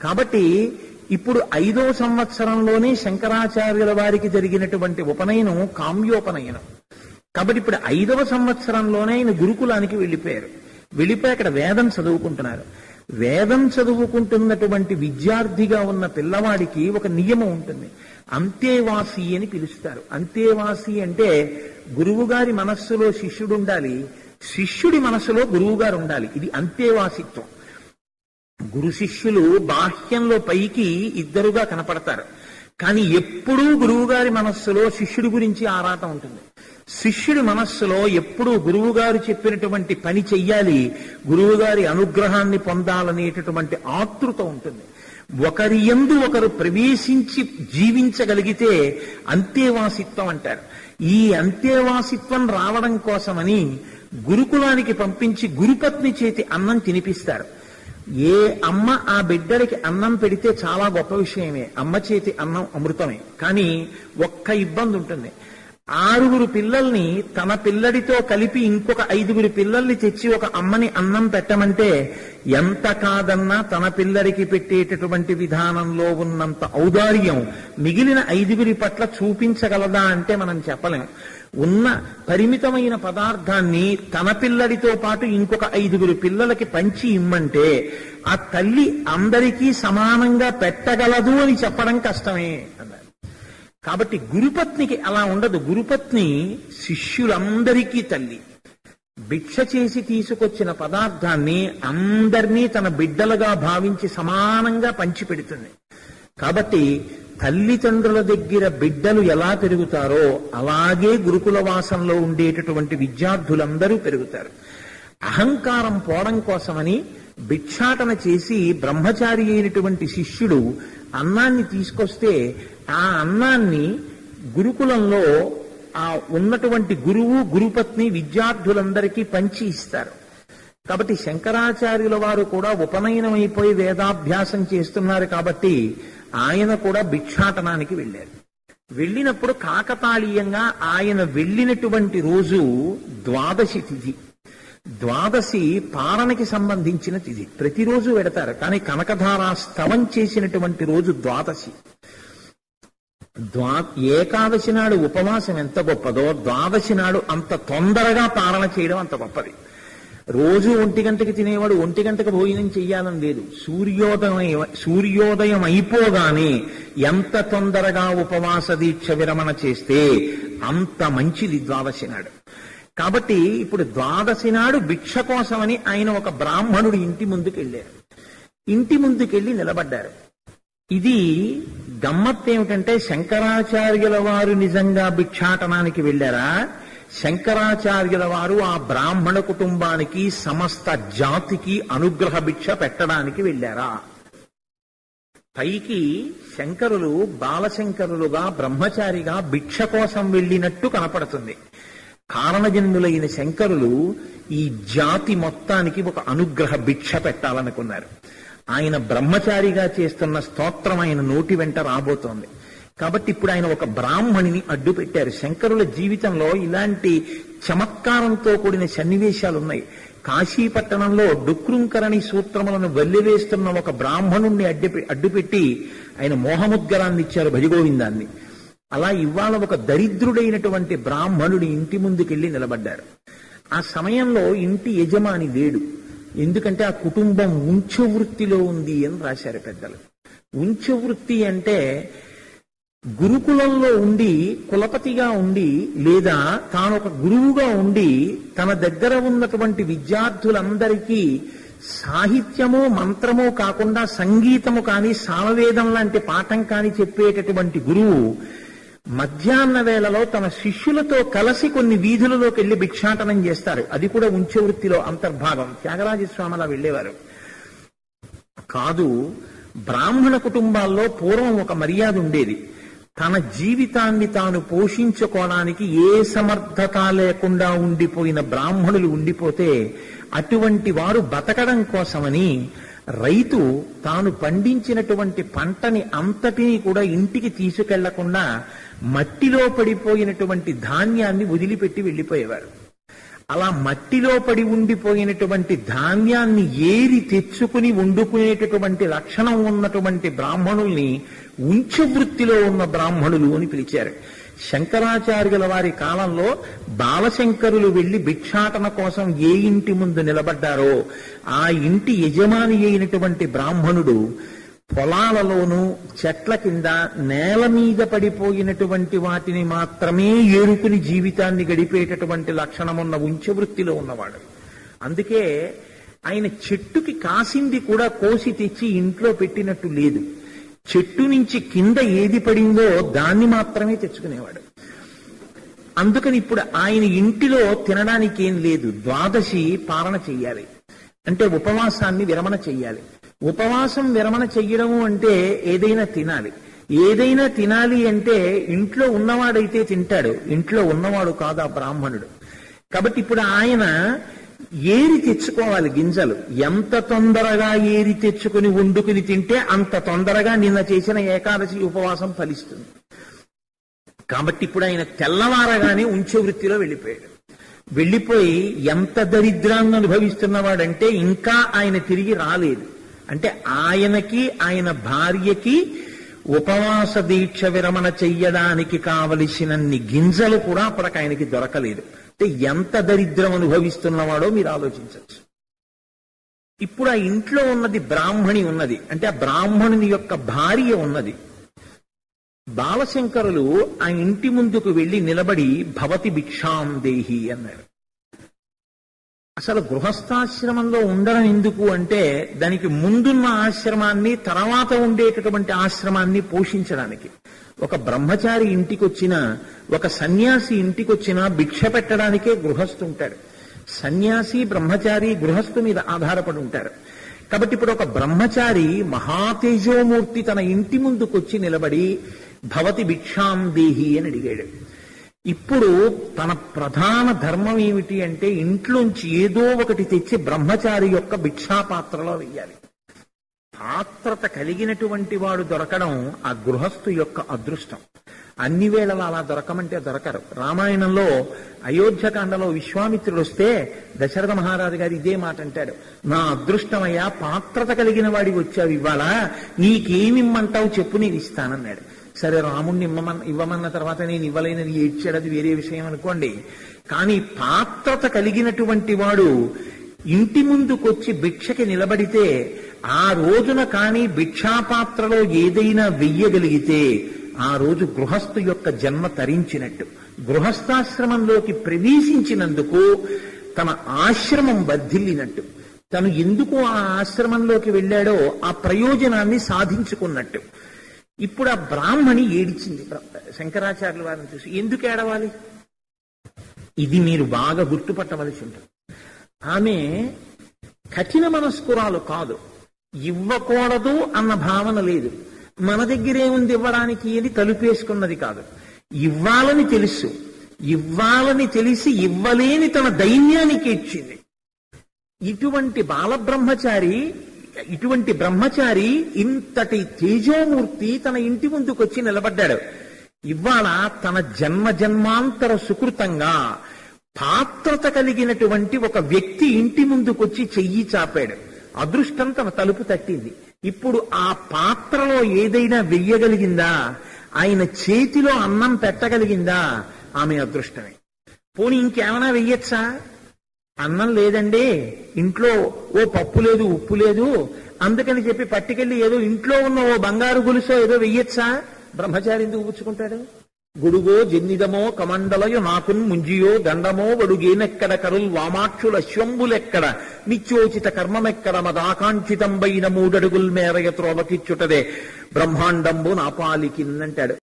కాబట్టి ఇప్పుడు ఐదో సంవత్సరంలోనే శంకరాచార్యుల వారికి జరిగినటువంటి ఉపనయనం కామ్యోపనయనం కాబట్టి ఇప్పుడు ఐదవ సంవత్సరంలోనే ఆయన గురుకులానికి వెళ్ళిపోయారు వెళ్ళిపోయి అక్కడ వేదం చదువుకుంటున్నారు వేదం చదువుకుంటున్నటువంటి విద్యార్థిగా ఉన్న పిల్లవాడికి ఒక నియమం ఉంటుంది అంతేవాసి అని పిలుస్తారు అంతేవాసి అంటే గురువు గారి మనస్సులో శిష్యుడు ఉండాలి శిష్యుడి మనస్సులో గురువు గారు ఉండాలి ఇది అంతేవాసిత్వం గురు శిష్యులు బాహ్యంలో పైకి ఇద్దరుగా కనపడతారు కానీ ఎప్పుడూ గురువు గారి మనస్సులో శిష్యుడి గురించి ఆరాటం ఉంటుంది శిష్యుడి మనస్సులో ఎప్పుడూ గురువు గారు చెప్పినటువంటి పని చెయ్యాలి గురువు గారి అనుగ్రహాన్ని పొందాలనేటటువంటి ఆతృత ఉంటుంది ఒకరి ఎందు ఒకరు ప్రవేశించి జీవించగలిగితే అంతేవాసిత్వం అంటారు ఈ అంతేవాసిత్వం రావడం కోసమని గురుకులానికి పంపించి గురుపత్ని చేతి అన్నం తినిపిస్తారు ఏ అమ్మ ఆ బిడ్డలకి అన్నం పెడితే చాలా గొప్ప విషయమే అమ్మ చేతి అన్నం అమృతమే కానీ ఒక్క ఇబ్బంది ఉంటుంది ఆరుగురు పిల్లల్ని తన పిల్లడితో కలిపి ఇంకొక ఐదుగురు పిల్లల్ని తెచ్చి ఒక అమ్మని అన్నం పెట్టమంటే ఎంత కాదన్నా తన పిల్లడికి పెట్టేటటువంటి విధానంలో ఉన్నంత ఔదార్యం మిగిలిన ఐదుగురి పట్ల చూపించగలదా అంటే మనం చెప్పలేం ఉన్న పరిమితమైన పదార్థాన్ని తన పిల్లడితో పాటు ఇంకొక ఐదుగురు పిల్లలకి పంచి ఇమ్మంటే ఆ తల్లి అందరికీ సమానంగా పెట్టగలదు అని చెప్పడం కష్టమే అన్నారు కాబట్టి గురుపత్నికి అలా ఉండదు గురుపత్ని శిష్యులందరికీ తల్లి భిక్ష చేసి తీసుకొచ్చిన పదార్థాన్ని అందరినీ తన బిడ్డలుగా భావించి సమానంగా పంచిపెడుతుంది కాబట్టి తల్లిదండ్రుల దగ్గర బిడ్డలు ఎలా పెరుగుతారో అలాగే గురుకుల వాసంలో ఉండేటటువంటి విద్యార్థులందరూ పెరుగుతారు అహంకారం పోవడం కోసమని భిక్షాటన చేసి బ్రహ్మచారి అయినటువంటి శిష్యుడు అన్నాన్ని తీసుకొస్తే ఆ అన్నాన్ని గురుకులంలో ఆ ఉన్నటువంటి గురువు గురుపత్ని విద్యార్థులందరికీ పంచి ఇస్తారు కాబట్టి శంకరాచార్యుల వారు కూడా ఉపనయనం అయిపోయి వేదాభ్యాసం చేస్తున్నారు కాబట్టి ఆయన కూడా భిక్షాటనానికి వెళ్ళారు వెళ్ళినప్పుడు కాకతాళీయంగా ఆయన వెళ్ళినటువంటి రోజు ద్వాదశి తిథి ద్వాదశి పారణకి సంబంధించిన తిథి ప్రతిరోజు వెడతారు కానీ కనకధార స్తవం చేసినటువంటి రోజు ద్వాదశి ద్వా ఏకాదశి నాడు ఉపవాసం ఎంత గొప్పదో ద్వాదశి నాడు అంత తొందరగా పాలన చేయడం అంత గొప్పది రోజు ఒంటి గంటకి తినేవాడు ఒంటి గంటకు భోజనం చెయ్యాలని లేదు సూర్యోదయం సూర్యోదయం అయిపోగానే ఎంత తొందరగా ఉపవాస దీక్ష విరమణ చేస్తే అంత మంచిది ద్వాదశి నాడు కాబట్టి ఇప్పుడు ద్వాదశి నాడు భిక్ష కోసమని ఆయన ఒక బ్రాహ్మణుడి ఇంటి ముందుకు వెళ్ళారు ఇంటి ముందుకెళ్ళి నిలబడ్డారు ఇది గమ్మత్ ఏమిటంటే శంకరాచార్యుల వారు నిజంగా భిక్షాటనానికి వెళ్ళారా శంకరాచార్యుల వారు ఆ బ్రాహ్మణ కుటుంబానికి సమస్త జాతికి అనుగ్రహ భిక్ష పెట్టడానికి వెళ్ళారా పైకి శంకరులు బాలశంకరులుగా బ్రహ్మచారిగా భిక్ష కోసం వెళ్ళినట్టు కనపడుతుంది కారణజన్ములైన శంకరులు ఈ జాతి మొత్తానికి ఒక అనుగ్రహ భిక్ష పెట్టాలనుకున్నారు ఆయన బ్రహ్మచారిగా చేస్తున్న స్తోత్రం ఆయన నోటి వెంట రాబోతోంది కాబట్టి ఇప్పుడు ఆయన ఒక బ్రాహ్మణిని అడ్డు పెట్టారు శంకరుల జీవితంలో ఇలాంటి చమత్కారంతో కూడిన సన్నివేశాలు ఉన్నాయి కాశీపట్టణంలో డుక్రుంకరణి సూత్రములను వల్లివేస్తున్న ఒక బ్రాహ్మణుణ్ణి అడ్డు అడ్డుపెట్టి ఆయన మోహముద్గరాన్ని ఇచ్చారు భజగోవిందాన్ని అలా ఇవాళ ఒక దరిద్రుడైనటువంటి బ్రాహ్మణుడి ఇంటి ముందుకెళ్లి నిలబడ్డారు ఆ సమయంలో ఇంటి యజమాని లేడు ఎందుకంటే ఆ కుటుంబం ఉంచ వృత్తిలో ఉంది అని రాశారు పెద్దలు ఉంచ వృత్తి అంటే గురుకులంలో ఉండి కులపతిగా ఉండి లేదా తాను ఒక గురువుగా ఉండి తన దగ్గర ఉన్నటువంటి విద్యార్థులందరికీ సాహిత్యము మంత్రము కాకుండా సంగీతము కానీ సామవేదం లాంటి పాఠం కాని చెప్పేటటువంటి గురువు మధ్యాహ్న వేళలో తన శిష్యులతో కలిసి కొన్ని వీధులలోకి వెళ్లి భిక్షాటనం చేస్తారు అది కూడా ఉంచే వృత్తిలో అంతర్భాగం త్యాగరాజస్వామి అలా వెళ్ళేవారు కాదు బ్రాహ్మణ కుటుంబాల్లో పూర్వం ఒక మర్యాద ఉండేది తన జీవితాన్ని తాను పోషించుకోవడానికి ఏ సమర్థత లేకుండా ఉండిపోయిన బ్రాహ్మణులు ఉండిపోతే అటువంటి వారు బతకడం కోసమని రైతు తాను పండించినటువంటి పంటని అంతటినీ కూడా ఇంటికి తీసుకెళ్లకుండా మట్టిలో పడిపోయినటువంటి ధాన్యాన్ని వదిలిపెట్టి వెళ్లిపోయేవారు అలా మట్టిలో పడి ఉండిపోయినటువంటి ధాన్యాన్ని ఏరి తెచ్చుకుని వండుకునేటటువంటి లక్షణం ఉన్నటువంటి బ్రాహ్మణుల్ని ఉంచ వృత్తిలో ఉన్న బ్రాహ్మణులు అని పిలిచారు శంకరాచార్యుల వారి కాలంలో బాలశంకరులు వెళ్లి భిక్షాటన కోసం ఏ ఇంటి ముందు నిలబడ్డారో ఆ ఇంటి యజమాని అయినటువంటి బ్రాహ్మణుడు పొలాలలోనూ చెట్ల కింద నేల మీద పడిపోయినటువంటి వాటిని మాత్రమే ఏరుకుని జీవితాన్ని గడిపేటటువంటి లక్షణమున్న ఉంచవృత్తిలో ఉన్నవాడు అందుకే ఆయన చెట్టుకి కాసింది కూడా కోసి తెచ్చి ఇంట్లో పెట్టినట్టు లేదు చెట్టు నుంచి కింద ఏది పడిందో దాన్ని మాత్రమే తెచ్చుకునేవాడు అందుకని ఇప్పుడు ఆయన ఇంటిలో తినడానికి ఏం లేదు ద్వాదశి పాలన చెయ్యాలి అంటే ఉపవాసాన్ని విరమణ చెయ్యాలి ఉపవాసం విరమణ చెయ్యడము అంటే ఏదైనా తినాలి ఏదైనా తినాలి అంటే ఇంట్లో ఉన్నవాడైతే తింటాడు ఇంట్లో ఉన్నవాడు కాదు ఆ బ్రాహ్మణుడు కాబట్టి ఇప్పుడు ఆయన ఏరి తెచ్చుకోవాలి గింజలు ఎంత తొందరగా ఏరి తెచ్చుకుని వండుకుని తింటే అంత తొందరగా నిన్న చేసిన ఏకాదశి ఉపవాసం ఫలిస్తుంది కాబట్టి ఇప్పుడు ఆయన తెల్లవారగానే ఉంచే వృత్తిలో వెళ్ళిపోయాడు వెళ్ళిపోయి ఎంత దరిద్రాన్ని అనుభవిస్తున్నవాడంటే ఇంకా ఆయన తిరిగి రాలేదు అంటే ఆయనకి ఆయన భార్యకి ఉపవాస దీక్ష విరమణ చెయ్యడానికి కావలసినన్ని గింజలు కూడా అప్పటికి ఆయనకి దొరకలేదు అంటే ఎంత దరిద్రం అనుభవిస్తున్నవాడో మీరు ఆలోచించవచ్చు ఇప్పుడు ఆ ఇంట్లో ఉన్నది బ్రాహ్మణి ఉన్నది అంటే ఆ బ్రాహ్మణుని యొక్క భార్య ఉన్నది బాలశంకరులు ఆ ఇంటి ముందుకు వెళ్లి నిలబడి భవతి భిక్షాం దేహి అన్నాడు అసలు గృహస్థాశ్రమంలో ఉండడం ఎందుకు అంటే దానికి ముందున్న ఆశ్రమాన్ని తర్వాత ఉండేటటువంటి ఆశ్రమాన్ని పోషించడానికి ఒక బ్రహ్మచారి ఇంటికి వచ్చిన ఒక సన్యాసి ఇంటికి వచ్చినా భిక్ష పెట్టడానికే గృహస్థుంటాడు సన్యాసి బ్రహ్మచారి గృహస్థు మీద ఆధారపడి ఉంటారు కాబట్టి ఇప్పుడు ఒక బ్రహ్మచారి మహాతేజోమూర్తి తన ఇంటి ముందుకొచ్చి నిలబడి భవతి భిక్షాం దేహి అని అడిగాడు ఇప్పుడు తన ప్రధాన ధర్మం ఏమిటి అంటే ఇంట్లోంచి ఏదో ఒకటి తెచ్చి బ్రహ్మచారి యొక్క భిక్షాపాత్రలో వెయ్యాలి పాత్రత కలిగినటువంటి వాడు దొరకడం ఆ గృహస్థు యొక్క అదృష్టం అన్ని వేళలా అలా దొరకమంటే దొరకరు రామాయణంలో అయోధ్యకాండలో విశ్వామిత్రుడు వస్తే దశరథ మహారాజు గారు ఇదే మాట అంటాడు నా అదృష్టమయ్యా పాత్రత కలిగిన వాడికి వచ్చావు ఇవాళ నీకేమిమ్మంటావు చెప్పు నేను ఇస్తానన్నాడు సరే రాముణ్ణి ఇమ్మమన్న ఇవ్వమన్న తర్వాత నేను ఇవ్వలేనని ఏడ్చాడు అది వేరే విషయం అనుకోండి కానీ పాత్రత కలిగినటువంటి వాడు ఇంటి ముందుకొచ్చి భిక్షకి నిలబడితే ఆ రోజున కానీ భిక్షాపాత్రలో ఏదైనా వెయ్యగలిగితే ఆ రోజు గృహస్థు యొక్క జన్మ తరించినట్టు గృహస్థాశ్రమంలోకి ప్రవేశించినందుకు తన ఆశ్రమం వర్ధిల్లినట్టు తను ఎందుకు ఆ ఆశ్రమంలోకి వెళ్ళాడో ఆ ప్రయోజనాన్ని సాధించుకున్నట్టు ఇప్పుడు ఆ బ్రాహ్మణి ఏడిచింది శంకరాచార్యుల వారిని చూసి ఎందుకు ఏడవాలి ఇది మీరు బాగా గుర్తుపట్టవలసి ఉంటుంది ఆమె కఠిన మనస్కురాలు కాదు ఇవ్వకూడదు అన్న భావన లేదు మన దగ్గరేముంది ఇవ్వడానికి అని తలుపేసుకున్నది కాదు ఇవ్వాలని తెలుసు ఇవ్వాలని తెలిసి ఇవ్వలేని తన దైన్యానికి ఇచ్చింది ఇటువంటి బాలబ్రహ్మచారి ఇటువంటి బ్రహ్మచారి ఇంతటి తేజోమూర్తి తన ఇంటి ముందుకొచ్చి నిలబడ్డాడు ఇవాళ తన జన్మ జన్మాంతర సుకృతంగా పాత్రత కలిగినటువంటి ఒక వ్యక్తి ఇంటి ముందుకొచ్చి చెయ్యి చాపాడు అదృష్టం తన తలుపు తట్టింది ఇప్పుడు ఆ పాత్రలో ఏదైనా వెయ్యగలిగిందా ఆయన చేతిలో అన్నం పెట్టగలిగిందా ఆమె అదృష్టమే పోనీ ఇంకేమైనా వెయ్యొచ్చా అన్నం లేదండి ఇంట్లో ఓ పప్పు లేదు ఉప్పు లేదు అందుకని చెప్పి పట్టుకెళ్ళి ఏదో ఇంట్లో ఉన్న ఓ బంగారు గొలుసో ఏదో వెయ్యొచ్చా బ్రహ్మచారి ఎందుకు పుచ్చుకుంటాడు గుడుగో జన్నిదమో కమండలయో నాకున్ ముంజియో దండమో వడుగేనెక్కడ కరుల్ వామాక్షుల అశ్వంబులెక్కడ నిత్యోచిత కర్మమెక్కడ మదాకాంక్షితంబైన మూడడుగుల్ మేరయ త్రోవకిచ్చుటదే బ్రహ్మాండంబు నాపాలికిన్నంటాడు